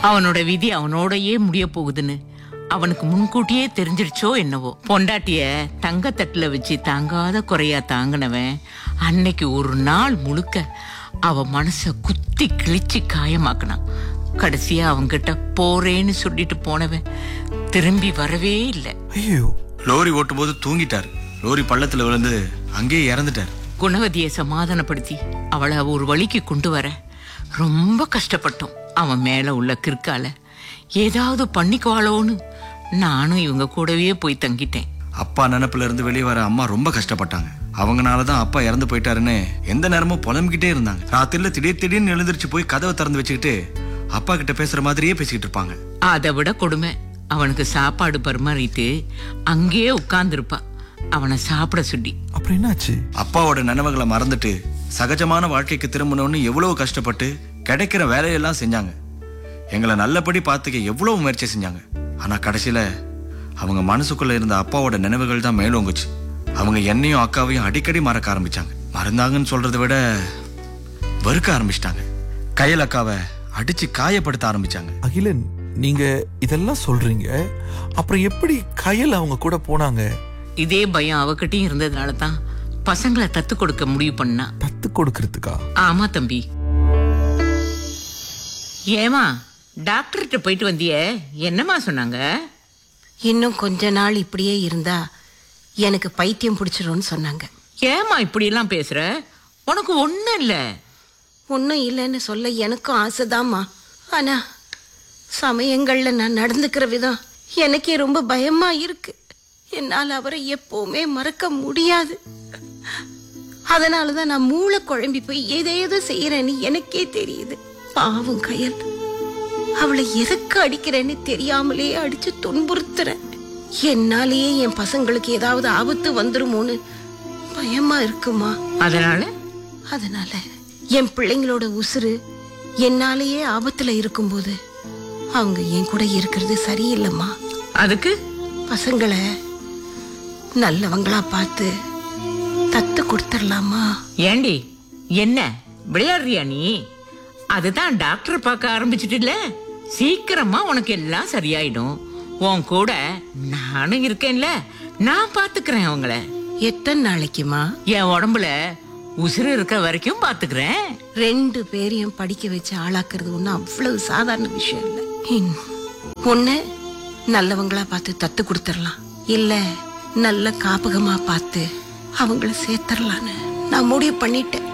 அவனோட விதி அவனோடயே முடிய போகுதுன்னு அவனுக்கு முன்கூட்டியே தெரிஞ்சிருச்சோ என்னவோ பொண்டாட்டிய தங்கத்தட்டுல வச்சு தாங்காத குறையா தாங்கினவன் அன்னைக்கு ஒரு நாள் முழுக்க அவ மனச குத்தி கிழிச்சு காயமாக்குனான் கடைசியா அவன்கிட்ட போறேன்னு சொல்லிட்டு போனவன் திரும்பி வரவே இல்லை ஐயோ லோரி ஓட்டும் போது தூங்கிட்டார் லோரி பள்ளத்துல விழுந்து அங்கேயே இறந்துட்டார் குணவதியை சமாதானப்படுத்தி அவளை ஒரு வழிக்கு கொண்டு வர ரொம்ப கஷ்டப்பட்டோம் அவன் மேல உள்ள கிற்கால ஏதாவது பண்ணிக்குவாளோன்னு நானும் இவங்க கூடவே போய் தங்கிட்டேன் அப்பா நினப்புல இருந்து வெளியே வர அம்மா ரொம்ப கஷ்டப்பட்டாங்க அவங்கனால தான் அப்பா இறந்து போயிட்டாருன்னு எந்த நேரமும் புலம்பிக்கிட்டே இருந்தாங்க ராத்திரில திடீர் திடீர்னு எழுந்திருச்சு போய் கதவை திறந்து வச்சுக்கிட்டு அப்பா கிட்ட பேசுற மாதிரியே பேசிக்கிட்டு இருப்பாங்க அதை விட கொடுமை அவனுக்கு சாப்பாடு பரிமாறிட்டு அங்கேயே உட்கார்ந்திருப்பா அவனை சாப்பிட சொல்லி அப்புறம் என்னாச்சு அப்பாவோட நினைவுகளை மறந்துட்டு சகஜமான வாழ்க்கைக்கு திரும்பணும்னு எவ்வளவு கஷ்டப்பட்டு கிடைக்கிற வேலையெல்லாம் செஞ்சாங்க எங்களை நல்லபடி பார்த்துக்க எவ்வளவு முயற்சி செஞ்சாங்க ஆனா கடைசியில அவங்க மனசுக்குள்ள இருந்த அப்பாவோட நினைவுகள் தான் மேலோங்குச்சு அவங்க என்னையும் அக்காவையும் அடிக்கடி மறக்க ஆரம்பிச்சாங்க மறந்தாங்கன்னு சொல்றதை விட வெறுக்க ஆரம்பிச்சிட்டாங்க கையில் அக்காவை அடிச்சு காயப்படுத்த ஆரம்பிச்சாங்க அகிலன் நீங்க இதெல்லாம் சொல்றீங்க அப்புறம் எப்படி கயல் அவங்க கூட போனாங்க இதே பயம் அவகிட்டயும் இருந்ததுனால தான் பசங்களை தத்து கொடுக்க முடிவு பண்ணா தத்து கொடுக்கறதுக்கா ஆமா தம்பி ஏமா டாக்டர்கிட்ட போயிட்டு வந்தியே என்னம்மா சொன்னாங்க இன்னும் கொஞ்ச நாள் இப்படியே இருந்தா எனக்கு பைத்தியம் பிடிச்சிரும்னு சொன்னாங்க ஏமா இப்படி எல்லாம் பேசுற உனக்கு ஒண்ணும் இல்ல ஒன்றும் இல்லைன்னு சொல்ல எனக்கும் ஆசைதாம்மா ஆனா சமயங்கள்ல நான் நடந்துக்கிற விதம் எனக்கே ரொம்ப பயமா இருக்கு என்னால் அவரை எப்பவுமே மறக்க முடியாது அதனால தான் நான் மூளை குழம்பி போய் ஏதேதோ செய்யறேன்னு எனக்கே தெரியுது பாவம் கயல் அவளை எதுக்கு அடிக்கிறேன்னு தெரியாமலே அடிச்சு துன்புறுத்துறேன் என்னாலேயே என் பசங்களுக்கு ஏதாவது ஆபத்து வந்துருமோன்னு பயமா இருக்குமா அதனால அதனால என் பிள்ளைங்களோட உசுறு என்னாலேயே ஆபத்துல இருக்கும்போது அவங்க என் கூட இருக்கிறது சரியில்லைம்மா அதுக்கு பசங்களை நல்லவங்களா பார்த்து தத்து கொடுத்துடலாமா ஏண்டி என்ன விளையாடுறியா நீ அதுதான் டாக்டர் பார்க்க ஆரம்பிச்சிட்டுல சீக்கிரமா உனக்கு எல்லாம் சரியாயிடும் உன் கூட நானும் இருக்கேன்ல நான் பாத்துக்கிறேன் அவங்கள எத்தனை நாளைக்குமா என் உடம்புல உசுறு இருக்க வரைக்கும் பாத்துக்கிறேன் ரெண்டு பேரையும் படிக்க வச்சு ஆளாக்குறது ஒன்றும் அவ்வளவு சாதாரண விஷயம் இல்லை இன்- ஒண்ணு நல்லவங்களா பார்த்து தத்து கொடுத்துடலாம் இல்ல நல்ல காப்பகமா பார்த்து அவங்கள சேர்த்துடலான்னு நான் முடிவு பண்ணிட்டேன்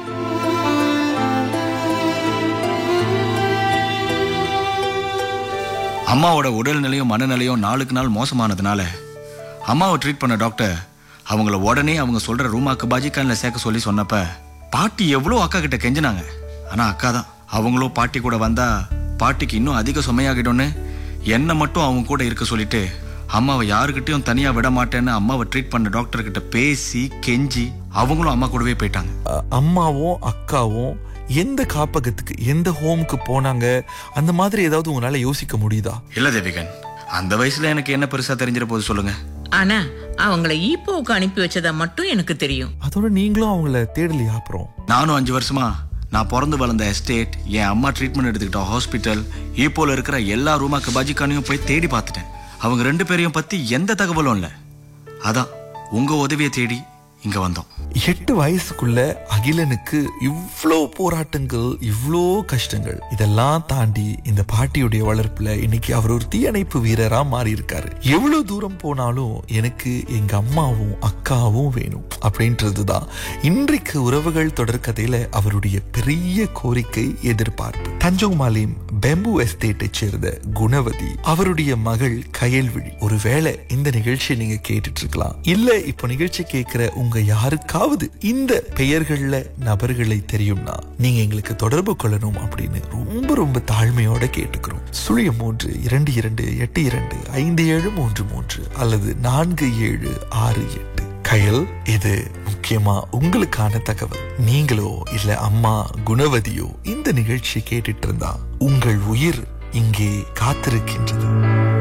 அம்மாவோட உடல்நிலையும் மனநிலையும் நாளுக்கு நாள் மோசமானதுனால அம்மாவை ட்ரீட் பண்ண டாக்டர் அவங்கள உடனே அவங்க சொல்ற ரூமாக்கு பாஜிக்கான்ல சேர்க்க சொல்லி சொன்னப்ப பாட்டி எவ்வளோ அக்கா கிட்ட கெஞ்சினாங்க ஆனா அக்கா தான் அவங்களும் பாட்டி கூட வந்தா பாட்டிக்கு இன்னும் அதிக சுமையாகிடும்னு என்னை மட்டும் அவங்க கூட இருக்க சொல்லிட்டு அம்மாவை யாருக்கிட்டையும் தனியா விட மாட்டேன்னு அம்மாவை ட்ரீட் பண்ண டாக்டர் கிட்ட பேசி கெஞ்சி அவங்களும் அம்மா கூடவே போயிட்டாங்க அ- அம்மாவும் அக்காவும் எந்த காப்பகத்துக்கு எந்த ஹோமுக்கு போனாங்க அந்த மாதிரி ஏதாவது உங்களால யோசிக்க முடியுதா இல்ல தேவிகன் அந்த வயசுல எனக்கு என்ன பெருசா தெரிஞ்சிட போது சொல்லுங்க ஆனா அவங்கள ஈப்போவுக்கு அனுப்பி வச்சதா மட்டும் எனக்கு தெரியும் அதோட நீங்களும் அவங்கள தேடலையா அப்புறம் நானும் அஞ்சு வருஷமா நான் பிறந்து வளர்ந்த எஸ்டேட் என் அம்மா ட்ரீட்மெண்ட் எடுத்துக்கிட்ட ஹாஸ்பிட்டல் ஈப்போல இருக்கிற எல்லா ரூமா கபாஜிக்கானையும் போய் தேடி பார்த்துட்டேன் அவங்க ரெண்டு பேரையும் பத்தி எந்த தகவலும் இல்லை அதான் உங்க உதவியை தேடி இங்க வந்தோம் எட்டு வயசுக்குள்ள அகிலனுக்கு இவ்ளோ போராட்டங்கள் இவ்ளோ கஷ்டங்கள் இதெல்லாம் தாண்டி இந்த பாட்டியுடைய வளர்ப்புல இன்னைக்கு அவர் ஒரு தீயணைப்பு வீரரா மாறி இருக்காரு எவ்வளவு தூரம் போனாலும் எனக்கு எங்க அம்மாவும் அக்காவும் வேணும் அப்படின்றதுதான் இன்றைக்கு உறவுகள் தொடர்கதையில அவருடைய பெரிய கோரிக்கை எதிர்பார்ப்பு தஞ்சோங் மாலிம் பெம்பு எஸ்டேட்டை சேர்ந்த குணவதி அவருடைய மகள் கயல்விழி ஒருவேளை இந்த நிகழ்ச்சியை நீங்க கேட்டுட்டு இருக்கலாம் இல்ல இப்போ நிகழ்ச்சி கேட்கிற உங்க யாருக்காவது இந்த பெயர்கள்ல நபர்களை தெரியும்னா நீங்க எங்களுக்கு தொடர்பு கொள்ளணும் அப்படின்னு ரொம்ப ரொம்ப தாழ்மையோட கேட்டுக்கிறோம் சுழியம் மூன்று இரண்டு இரண்டு எட்டு இரண்டு ஐந்து ஏழு மூன்று மூன்று அல்லது நான்கு ஏழு ஆறு எட்டு கயல் இது முக்கியமா உங்களுக்கான தகவல் நீங்களோ இல்ல அம்மா குணவதியோ இந்த நிகழ்ச்சி கேட்டுட்டு இருந்தா உங்கள் உயிர் இங்கே காத்திருக்கின்றது